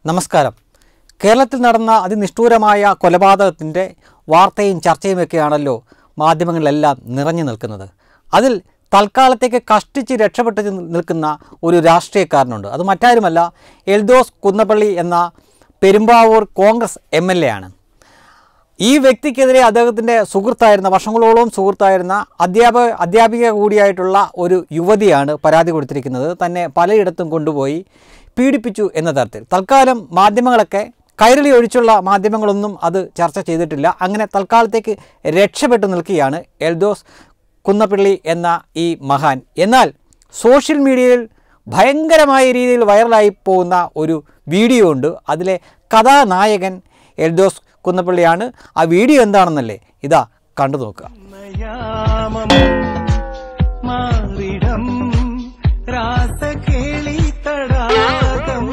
നമസ്കാരം കേരളത്തിൽ നടന്ന അതിനിഷ്ഠൂരമായ കൊലപാതകത്തിൻ്റെ വാർത്തയും ചർച്ചയുമൊക്കെയാണല്ലോ മാധ്യമങ്ങളിലെല്ലാം നിറഞ്ഞു നിൽക്കുന്നത് അതിൽ തൽക്കാലത്തേക്ക് കഷ്ടിച്ച് രക്ഷപ്പെട്ട് നിൽക്കുന്ന ഒരു രാഷ്ട്രീയക്കാരനുണ്ട് അത് മറ്റാരുമല്ല എൽദോസ് കുന്നപ്പള്ളി എന്ന Perumbavoor Congress M L A ആണ് ഈ വ്യക്തിക്കെതിരെ അദ്ദേഹത്തിൻ്റെ സുഹൃത്തായിരുന്ന വർഷങ്ങളോളം സുഹൃത്തായിരുന്ന അധ്യാപക അധ്യാപിക കൂടിയായിട്ടുള്ള ഒരു യുവതിയാണ് പരാതി കൊടുത്തിരിക്കുന്നത് തന്നെ പലയിടത്തും കൊണ്ടുപോയി പീഡിപ്പിച്ചു എന്ന തരത്തിൽ തൽക്കാലം മാധ്യമങ്ങളൊക്കെ കൈരളി ഒഴിച്ചുള്ള മാധ്യമങ്ങളൊന്നും അത് ചർച്ച ചെയ്തിട്ടില്ല അങ്ങനെ തൽക്കാലത്തേക്ക് രക്ഷപ്പെട്ടു നിൽക്കുകയാണ് എൽദോസ് കുന്നപ്പള്ളി എന്ന ഈ മഹാൻ എന്നാൽ സോഷ്യൽ മീഡിയയിൽ ഭയങ്കരമായ രീതിയിൽ വൈറലായി പോകുന്ന ഒരു വീഡിയോ ഉണ്ട് അതിലെ കഥാനായകൻ എൽദോസ് കുന്നപ്പള്ളിയാണ് ആ വീഡിയോ എന്താണെന്നല്ലേ ഇതാ കണ്ടു നോക്കുക മയാമം മാറിടം രാസകേളി തടാകം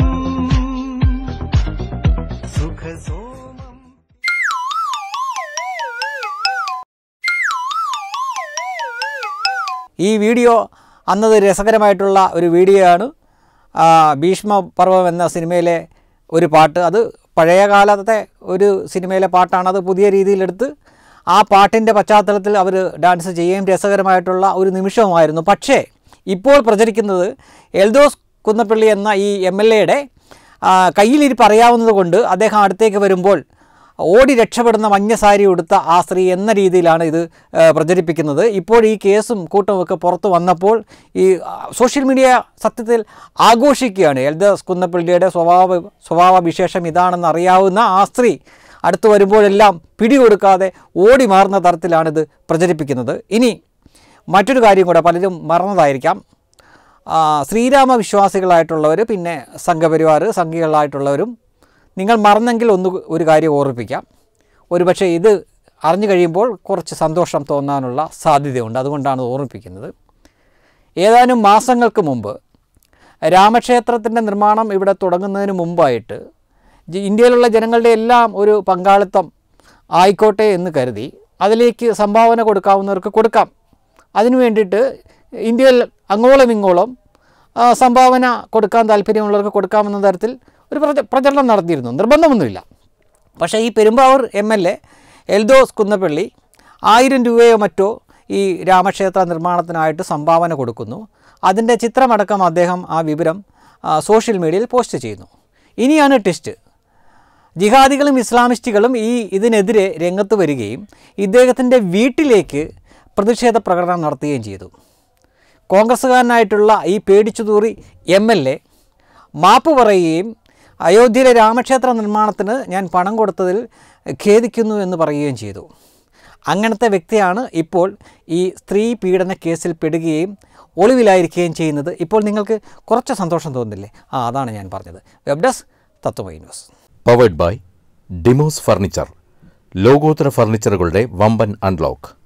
സുഖസോമം ഈ വീഡിയോ അന്നത് രസകരമായിട്ടുള്ള ഒരു വീഡിയോ ആണ് ആ, ഭീഷ്മ പർവം എന്ന സിനിമയിലെ ഒരു പാട്ട് അത് പഴയ കാലത്തെ ഒരു സിനിമയിലെ പാട്ടാണ് അത് പുതിയ രീതിയിലെടുത്ത് ആ പാട്ടിൻ്റെ പശ്ചാത്തലത്തിൽ അവർ ഡാൻസ് ചെയ്യുകയും രസകരമായിട്ടുള്ള ഒരു നിമിഷവുമായിരുന്നു പക്ഷേ ഇപ്പോൾ പ്രചരിക്കുന്നത് എൽദോസ് കുന്നപ്പള്ളി എന്ന ഈ എം എൽ എയുടെ കയ്യിലിരിപ്പ് അറിയാവുന്നത് കൊണ്ട് അദ്ദേഹം അടുത്തേക്ക് വരുമ്പോൾ ഓടി രക്ഷപ്പെടുന്ന മഞ്ഞ സാരി ഉടുത്ത ആ സ്ത്രീ എന്ന രീതിയിലാണ് ഇത് ആ, പ്രചരിപ്പിക്കുന്നത് ഇപ്പോൾ ഈ കേസും കൂട്ടമൊക്കെ പുറത്തു വന്നപ്പോൾ ഈ ആ, സോഷ്യൽ മീഡിയ സത്യത്തിൽ ആഘോഷിക്കുകയാണ് എൽദസ് കുന്നപ്പള്ളിയുടെ സ്വഭാവ സ്വഭാവ വിശേഷം ഇതാണെന്ന് അറിയാവുന്ന ആ സ്ത്രീ അടുത്ത് വരുമ്പോഴെല്ലാം പിടികൊടുക്കാതെ ഓടി മാറുന്ന തരത്തിലാണിത് പ്രചരിപ്പിക്കുന്നത് ഇനി മറ്റൊരു കാര്യം കൂടെ പലരും മറന്നതായിരിക്കാം ആ, ശ്രീരാമ വിശ്വാസികളായിട്ടുള്ളവർ പിന്നെ സംഘപരിവാർ സംഘികളായിട്ടുള്ളവരും നിങ്ങൾ മറന്നെങ്കിൽ ഒന്ന് ഒരു കാര്യം ഓർമ്മിപ്പിക്കാം ഒരുപക്ഷെ ഇത് അറിഞ്ഞു കഴിയുമ്പോൾ കുറച്ച് സന്തോഷം തോന്നാനുള്ള സാധ്യതയുണ്ട് അതുകൊണ്ടാണ് ഓർമ്മിപ്പിക്കുന്നത് ഏതാനും മാസങ്ങൾക്ക് മുമ്പ് രാമക്ഷേത്രത്തിൻ്റെ നിർമ്മാണം ഇവിടെ തുടങ്ങുന്നതിന് മുമ്പായിട്ട് ജി- ഇന്ത്യയിലുള്ള ജനങ്ങളുടെ എല്ലാം ഒരു പങ്കാളിത്തം ആയിക്കോട്ടെ എന്ന് കരുതി അതിലേക്ക് സംഭാവന കൊടുക്കാവുന്നവർക്ക് കൊടുക്കാം അതിനു വേണ്ടിയിട്ട് ഇന്ത്യയിൽ അങ്ങോളം ഇങ്ങോളം ആ, സംഭാവന കൊടുക്കാൻ താല്പര്യമുള്ളവർക്ക് കൊടുക്കാമെന്ന തരത്തിൽ ഒരു പ്രച- പ്രചരണം നടത്തിയിരുന്നു നിർബന്ധമൊന്നുമില്ല പക്ഷേ ഈ Perumbavoor M L A Eldhose Kunnappilly ആയിരം രൂപയോ മറ്റോ ഈ രാമക്ഷേത്ര നിർമ്മാണത്തിനായിട്ട് സംഭാവന കൊടുക്കുന്നു അതിൻ്റെ ചിത്രമടക്കം അദ്ദേഹം ആ വിവരം ആ, സോഷ്യൽ മീഡിയയിൽ പോസ്റ്റ് ചെയ്യുന്നു ഇനിയാണ് ടെസ്റ്റ് ജിഹാദികളും ഇസ്ലാമിസ്റ്റുകളും ഈ ഇതിനെതിരെ രംഗത്ത് വരികയും ഇദ്ദേഹത്തിൻ്റെ വീട്ടിലേക്ക് പ്രതിഷേധ പ്രകടനം നടത്തുകയും ചെയ്തു കോൺഗ്രസ്സുകാരനായിട്ടുള്ള ഈ പേടിച്ചുതൂറി എം എൽ എ മാപ്പ് പറയുകയും അയോധ്യയിലെ രാമക്ഷേത്ര നിർമ്മാണത്തിന് ഞാൻ പണം കൊടുത്തതിൽ ഖേദിക്കുന്നു എന്ന് പറയുകയും ചെയ്തു അങ്ങനത്തെ വ്യക്തിയാണ് ഇപ്പോൾ ഈ സ്ത്രീ പീഡന കേസിൽ പെടുകയും ഒളിവിലായിരിക്കുകയും ചെയ്യുന്നത് ഇപ്പോൾ നിങ്ങൾക്ക് കുറച്ച് സന്തോഷം തോന്നുന്നില്ലേ ആ അതാണ് ഞാൻ പറഞ്ഞത് web desk Tatwamayi news powered by Demos furniture ലോകോത്തര ഫർണിച്ചറുകളുടെ വമ്പൻ അൺലോക്ക്